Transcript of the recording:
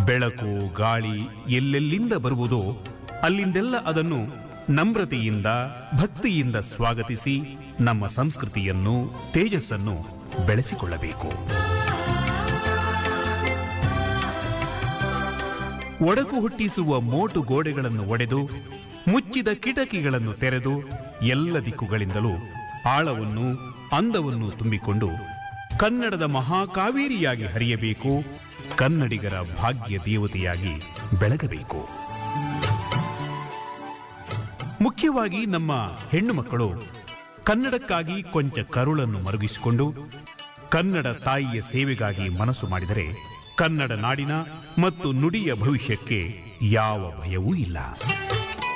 ಬೆಳಕು ಗಾಳಿ ಎಲ್ಲೆಲ್ಲಿಂದ ಬರುವುದೋ ಅಲ್ಲಿಂದೆಲ್ಲ ಅದನ್ನು ನಮ್ರತೆಯಿಂದ ಭಕ್ತಿಯಿಂದ ಸ್ವಾಗತಿಸಿ ನಮ್ಮ ಸಂಸ್ಕೃತಿಯನ್ನು ತೇಜಸ್ಸನ್ನು ಬೆಳೆಸಿಕೊಳ್ಳಬೇಕು ಒಡಕು ಹುಟ್ಟಿಸುವ ಮೋಟು ಗೋಡೆಗಳನ್ನು ಒಡೆದು ಮುಚ್ಚಿದ ಕಿಟಕಿಗಳನ್ನು ತೆರೆದು ಎಲ್ಲ ದಿಕ್ಕುಗಳಿಂದಲೂ ಆಳವನ್ನು ಅಂದವನ್ನು ತುಂಬಿಕೊಂಡು ಕನ್ನಡದ ಮಹಾಕಾವೇರಿಯಾಗಿ ಹರಿಯಬೇಕು ಕನ್ನಡಿಗರ ಭಾಗ್ಯ ದೇವತೆಯಾಗಿ ಬೆಳಗಬೇಕು ಮುಖ್ಯವಾಗಿ ನಮ್ಮ ಹೆಣ್ಣು ಮಕ್ಕಳು ಕನ್ನಡಕ್ಕಾಗಿ ಕೊಂಚ ಕರುಳನ್ನು ಮರುಗಿಸಿಕೊಂಡು ಕನ್ನಡ ತಾಯಿಯ ಸೇವೆಗಾಗಿ ಮನಸ್ಸು ಮಾಡಿದರೆ ಕನ್ನಡ ನಾಡಿನ ಮತ್ತು ನುಡಿಯ ಭವಿಷ್ಯಕ್ಕೆ ಯಾವ ಭಯವೂ ಇಲ್ಲ